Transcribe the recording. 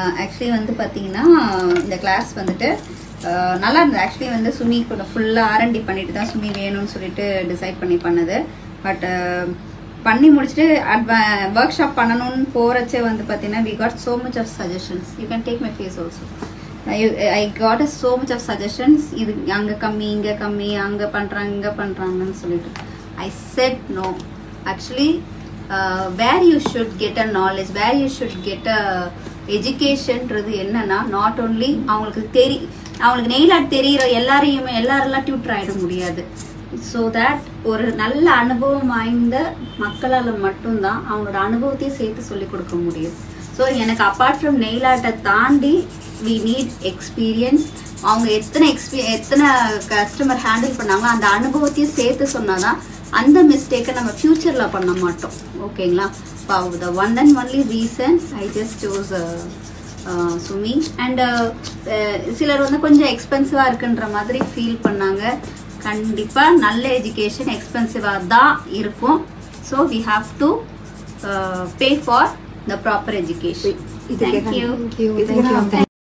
Actually வந்து பார்த்தீங்கன்னா இந்த கிளாஸ் வந்துட்டு அஹ், நல்லா இருந்தது ஆக்சுவலி வந்து சுமி கூட ஃபுல்லாக ஆர்என்டி பண்ணிட்டு தான் சுமி வேணும்னு சொல்லிட்டு டிசைட் பண்ணி பண்ணது பட் பண்ணி முடிச்சுட்டு ஒர்க் ஷாப் பண்ணணும்னு போகிறச்சே வந்து பார்த்தீங்கன்னா we got so much of suggestions you can take my face also I got a so much of suggestions இது அங்கே கம்மி இங்கே கம்மி அங்கே பண்ணுறாங்க இங்கே பண்ணுறாங்கன்னு சொல்லிட்டு I said no actually where you should get a knowledge where you should get a எஜுகேஷன்ன்றது என்னன்னா நாட் ஓன்லி அவங்களுக்கு தெரி அவங்களுக்கு நெயில் ஆர்ட் தெரியிற எல்லாரையுமே எல்லாரெல்லாம் டியூட்டர் ஆகிட முடியாது ஸோ தட் ஒரு நல்ல அனுபவம் வாய்ந்த மக்களால் மட்டும்தான் அவங்களோட அனுபவத்தையும் சேர்த்து சொல்லி கொடுக்க முடியும் ஸோ எனக்கு அப்பார்ட் ஃப்ரம் நெயில் ஆர்ட்டை தாண்டி வி நீட் எக்ஸ்பீரியன்ஸ் அவங்க எத்தனை எக்ஸ்பீ எத்தனை கஸ்டமர் ஹேண்டில் பண்ணாங்களோ அந்த அனுபவத்தையும் சேர்த்து சொன்னாதான் அந்த மிஸ்டேக்கை நம்ம ஃப்யூச்சரில் பண்ண மாட்டோம் ஓகேங்களா the one and only reason I just choose சுமி அண்ட் சிலர் வந்து கொஞ்சம் எக்ஸ்பென்சிவாக இருக்குன்ற மாதிரி ஃபீல் பண்ணாங்க கண்டிப்பாக நல்ல எஜுகேஷன் எக்ஸ்பென்சிவாக தான் இருக்கும் so we have to pay for the proper education இதுக்கு thank you Thank you. Thank you.